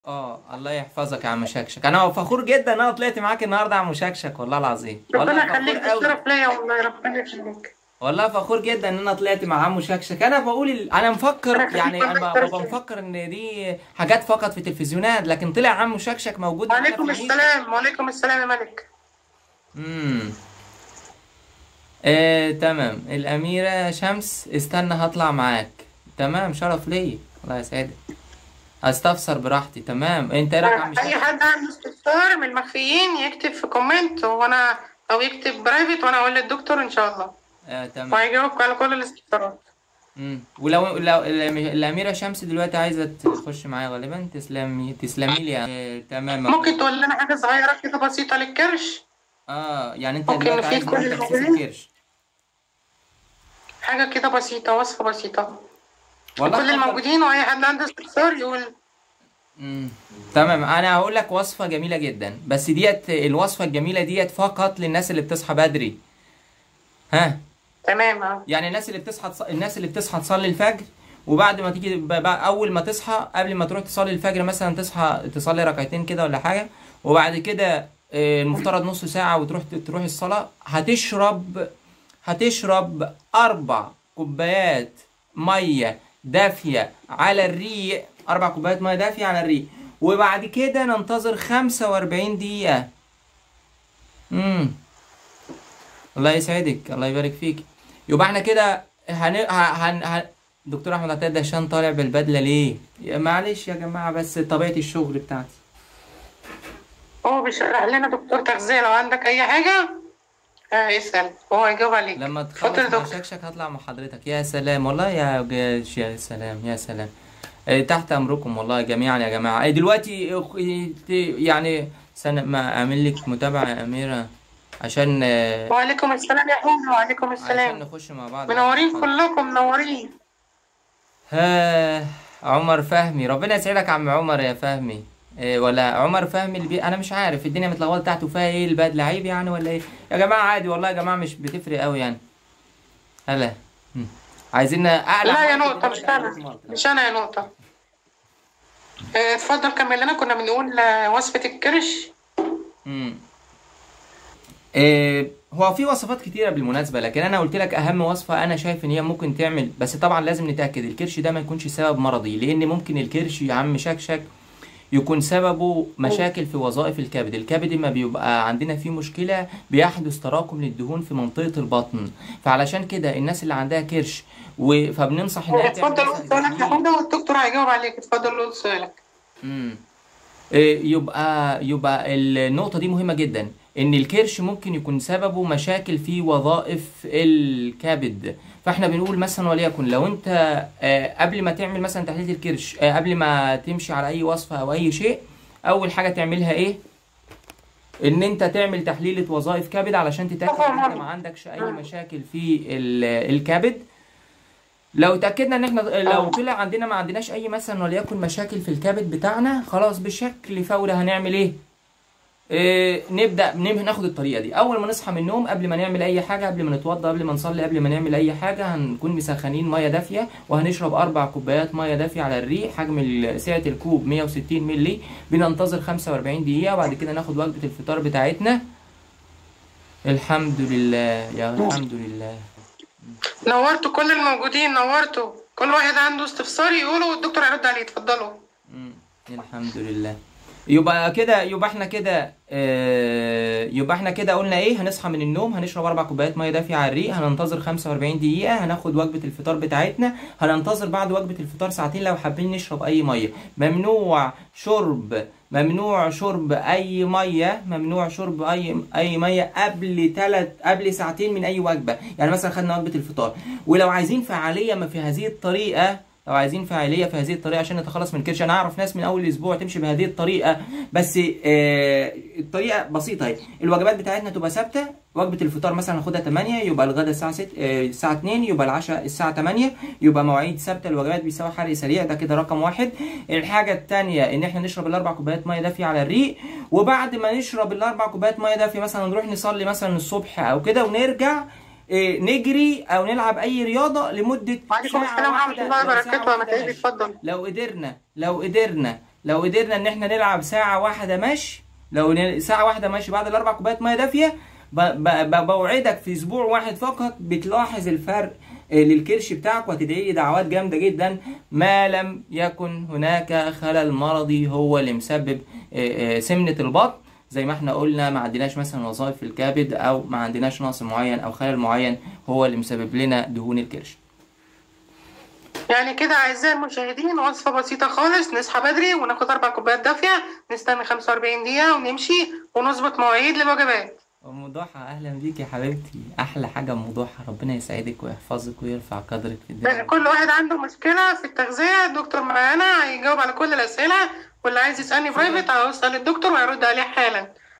اه الله يحفظك يا عم شكشك انا فخور جدا ان انا طلعت معاك النهارده يا عم شكشك والله العظيم والله ربنا فخور يخليك ده قوي شرف ليا والله ربنا يخليك والله فخور جدا ان انا طلعت مع عمو شكشك انا بقول ال... انا مفكر أنا يعني خليك انا والله ببقى مفكر ان دي حاجات فقط في التلفزيونات لكن طلع عمو شكشك موجود معانا في وعليكم العيد السلام وعليكم السلام يا ملك امم آه، تمام الأميرة شمس استنى هطلع معاك تمام شرف ليا الله يسعدك استفسر براحتي تمام انت ايه رايك يا عم اي شكشك حد عنده استفسار من المخفيين يكتب في كومنت وانا او يكتب برايفت وانا اقول للدكتور ان شاء الله آه تمام وهيجاوبك على كل الاستفسارات امم ولو لو الأم- الأميرة شمس دلوقتي عايزة تخش معايا غالبا تسلمي تسلمي لي آه تمام ممكن تقول لنا حاجه صغيره كده بسيطه للكرش اه يعني انت ممكن دلوقتي نفيد عايز كل نقول تخسيس الموجودين؟ الكرش حاجه كده بسيطه وصفه بسيطه والله كل اتفضل. الموجودين واي حد عنده استفسار يقول مم. تمام انا هقول لك وصفه جميله جدا بس ديت الوصفه الجميله ديت فقط للناس اللي بتصحى بدري ها تمام اه يعني الناس اللي بتصحى تص... الناس اللي بتصحى تصلي الفجر وبعد ما تيجي ب... ب... اول ما تصحى قبل ما تروح تصلي الفجر مثلا تصحى تصلي ركعتين كده ولا حاجه وبعد كده آه، المفترض نص ساعه وتروح تروح الصلاه هتشرب هتشرب اربع كوبايات ميه دافيه على الريق اربع كوبايات ميه دافيه على الريق وبعد كده ننتظر 45 دقيقه امم الله يسعدك الله يبارك فيك يبقى احنا كده هن... ه- هن... هن... دكتور احمد عطيه دهشان طالع بالبدله ليه يا معلش يا جماعه بس طبيعه الشغل بتاعتي هو بيشرح لنا دكتور تغذيه لو عندك اي حاجه آه اسال وهو هيجاوب عليك لما تخلص اتفضل مع دكتور شكشك هطلع مع حضرتك يا سلام والله يا جاش يا سلام يا سلام اه، تحت امركم والله جميعا يا جماعه اه، دلوقتي اه، ت- يعني سنة ما اعمل لك متابعه يا اميره عشان اه، وعليكم السلام يا حبيبي وعليكم عشان السلام نخش مع بعض منورين كلكم منورين ها عمر فهمي ربنا يسعدك يا عم عمر يا فهمي إيه ولا عمر فهمي البي... انا مش عارف الدنيا متلخبطه تحته فيها ايه البدله عيب يعني ولا ايه يا جماعه عادي والله يا جماعه مش بتفرق قوي يعني هلا هم. عايزين اعلى لا يا ماركت نقطة مش دلوقتي على أنا اسم ماركت. مش أنا يا نقطة آه، اتفضل كمل لنا كنا بنقول آه، وصفة الكرش امم إيه هو في وصفات كتيرة بالمناسبة لكن أنا قلت لك أهم وصفة أنا شايف إن هي ممكن تعمل بس طبعا لازم نتأكد الكرش ده ما يكونش سبب مرضي لأن ممكن الكرش يا عم شكشك يكون سببه مشاكل في وظائف الكبد الكبد ما بيبقى عندنا فيه مشكلة بيحدث تراكم للدهون في منطقة البطن فعلشان كده الناس اللي عندها كرش و... فبننصح إنها تعمل اتفضل مثلا قول سؤالك يا تحليل. حودة والدكتور هيجاوب عليك اتفضل قول سؤالك امم إيه، يبقى يبقى النقطة دي مهمة جدا إن الكرش ممكن يكون سببه مشاكل في وظائف الكبد فاحنا بنقول مثلا وليكن لو انت آه، قبل ما تعمل مثلا تحليل الكرش آه، قبل ما تمشي على اي وصفة او اي شيء اول حاجة تعملها ايه ان انت تعمل تحليلة وظائف كبد علشان تتأكد ان انت ما عندكش اي مشاكل في ال- الكبد لو اتاكدنا ان احنا لو طلع عندنا ما عندناش اي مثلا وليكن مشاكل في الكبد بتاعنا خلاص بشكل فوري هنعمل ايه إيه نبدا نب- ناخد الطريقه دي اول ما نصحى من النوم قبل ما نعمل اي حاجه قبل ما نتوضى قبل ما نصلي قبل ما نعمل اي حاجه هنكون مسخنين ميه دافيه وهنشرب اربع كوبايات ميه دافيه على الريق حجم ال- سعه الكوب 160 مللي بننتظر 45 دقيقه وبعد كده ناخد وجبه الفطار بتاعتنا الحمد لله يا الحمد لله نورتوا كل الموجودين نورتوا كل واحد عنده استفسار يقوله والدكتور هيرد عليه اتفضلوا مم. الحمد لله يبقى كده يبقى احنا كده آه، يبقى احنا كده قلنا ايه هنصحى من النوم هنشرب اربع كوبايات ميه دافيه على الريق هننتظر 45 دقيقه هناخد وجبه الفطار بتاعتنا هننتظر بعد وجبه الفطار ساعتين لو حابين نشرب اي ميه ممنوع شرب ممنوع شرب اي ميه ممنوع شرب اي اي ميه قبل ثلاث قبل ساعتين من اي وجبه يعني مثلا خدنا وجبه الفطار ولو عايزين فعاليه ما في هذه الطريقه لو عايزين فعاليه في هذه الطريقه عشان نتخلص من الكرش انا اعرف ناس من اول اسبوع تمشي بهذه الطريقه بس آه الطريقه بسيطه اهي الوجبات بتاعتنا تبقى ثابته وجبه الفطار مثلا ناخدها 8 يبقى الغداء الساعه 6 آه الساعه 2 يبقى العشاء الساعه 8 يبقى مواعيد ثابته الوجبات بيساوي حرق سريع ده كده رقم واحد الحاجه الثانيه ان احنا نشرب الاربع كوبايات ميه دافيه على الريق وبعد ما نشرب الاربع كوبايات ميه دافيه مثلا نروح نصلي مثلا الصبح او كده ونرجع إيه، نجري او نلعب اي رياضه لمده وعليكم ساعة السلام ورحمة واحدة- الله لو ساعة وبركاته يا واحدة متعبي بس. اتفضل لو قدرنا لو قدرنا لو قدرنا ان احنا نلعب ساعه واحده مشي لو ن- ساعه واحده مشي بعد الاربع كوبايات ميه دافيه ب- ب- ب- بوعدك في اسبوع واحد فقط بتلاحظ الفرق آه، للكرش بتاعك وهتدعي لي دعوات جامده جدا ما لم يكن هناك خلل مرضي هو اللي مسبب آه، آه، سمنه البطن زي ما احنا قلنا ما عندناش مثلا وظائف في الكبد او ما عندناش نقص معين او خلل معين هو اللي مسبب لنا دهون الكرش يعني كده اعزائي المشاهدين وصفه بسيطه خالص نصحى بدري وناخد اربع كوبايات دافيه نستنى 45 دقيقه ونمشي ونظبط مواعيد للوجبات ام ضحى اهلا بيك يا حبيبتي احلى حاجه ام ضحى ربنا يسعدك ويحفظك ويرفع قدرك في الدنيا كل واحد عنده مشكله في التغذيه الدكتور معانا هيجاوب على كل الاسئله واللي عايز يسالني برايفت هوصل الدكتور وهيرد عليه حالا